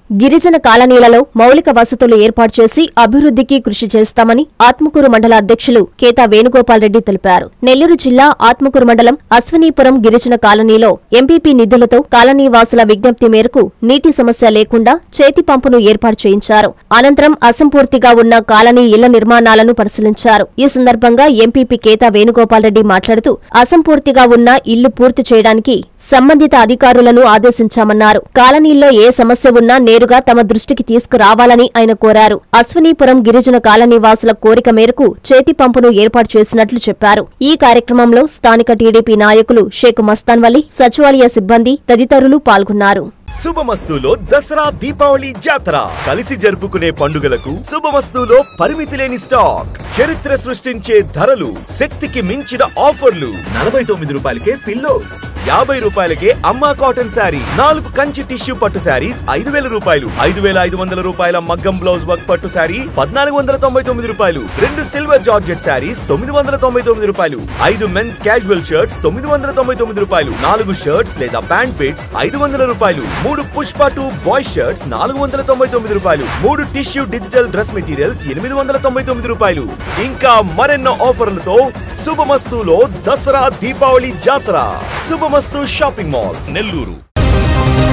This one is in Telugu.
గిరిజన కాలనీలలో మౌలిక వసతులు ఏర్పాటు చేసి అభివృద్ధికి కృషి చేస్తామని ఆత్మకూరు మండల అధ్యక్షులు కేతా వేణుగోపాల్ రెడ్డి తెలిపారు నెల్లూరు జిల్లా ఆత్మకూరు మండలం అశ్వనీపురం గిరిజన కాలనీలో ఎంపీపీ నిధులతో కాలనీ వాసుల విజ్ఞప్తి మేరకు నీటి సమస్య లేకుండా చేతి పంపును ఏర్పాటు చేయించారు అనంతరం అసంపూర్తిగా ఉన్న కాలనీ ఇళ్ల నిర్మాణాలను పరిశీలించారు ఈ సందర్భంగా ఎంపీపీ కేతా వేణుగోపాల్ రెడ్డి మాట్లాడుతూ అసంపూర్తిగా ఉన్న ఇల్లు పూర్తి చేయడానికి సంబంధిత అధికారులను ఆదేశించామన్నారు కాలనీల్లో ఏ సమస్య ఉన్నా నేరుగా తమ దృష్టికి తీసుకురావాలని ఆయన కోరారు అశ్వనీపురం గిరిజన కాలనీ వాసుల కోరిక మేరకు చేతి పంపును ఏర్పాటు చేసినట్లు చెప్పారు ఈ కార్యక్రమంలో స్థానిక టీడీపీ నాయకులు షేక్ మస్తాన్ వలీ సచివాలయ సిబ్బంది తదితరులు పాల్గొన్నారు శుభమస్తులో దసరా దీపావళి జాతర కలిసి జరుపుకునే పండుగలకు శుభమస్తులో పరిమితి లేని స్టాక్ చరిత్ర సృష్టించే ధరలు శక్తికి మించిన ఆఫర్లు నలభై తొమ్మిది రూపాయలకే పిల్లోస్ యాభై రూపాయలకే అమ్మా కాటన్ శారీ నాలుగు కంచి టిష్యూ పట్టు శారీస్ ఐదు వేల రూపాయలు ఐదు వేల ఐదు వందల రూపాయల మగ్గం బ్లౌజ్ వర్క్ పట్టు శారీ పద్నాలుగు వందల తొంభై తొమ్మిది రూపాయలు రెండు సిల్వర్ జార్జెట్ శారీస్ తొమ్మిది వందల తొంభై తొమ్మిది రూపాయలు ఐదు మెన్స్ క్యాజువల్ షర్ట్స్ తొమ్మిది వందల తొంభై తొమ్మిది రూపాయలు నాలుగు షర్ట్స్ లేదా ప్యాంట్ పిట్స్ ఐదు వందల రూపాయలు మూడు పుష్ప టూ బాయ్ షర్ట్స్ నాలుగు వందల తొంభై తొమ్మిది రూపాయలు మూడు టిష్యూ డిజిటల్ డ్రెస్ మెటీరియల్స్ ఎనిమిది వందల తొంభై తొమ్మిది రూపాయలు ఇంకా మరెన్నో ఆఫర్లతో శుభమస్తులో దసరా దీపావళి జాతర శుభమస్తు షాపింగ్ మాల్ నెల్లూరు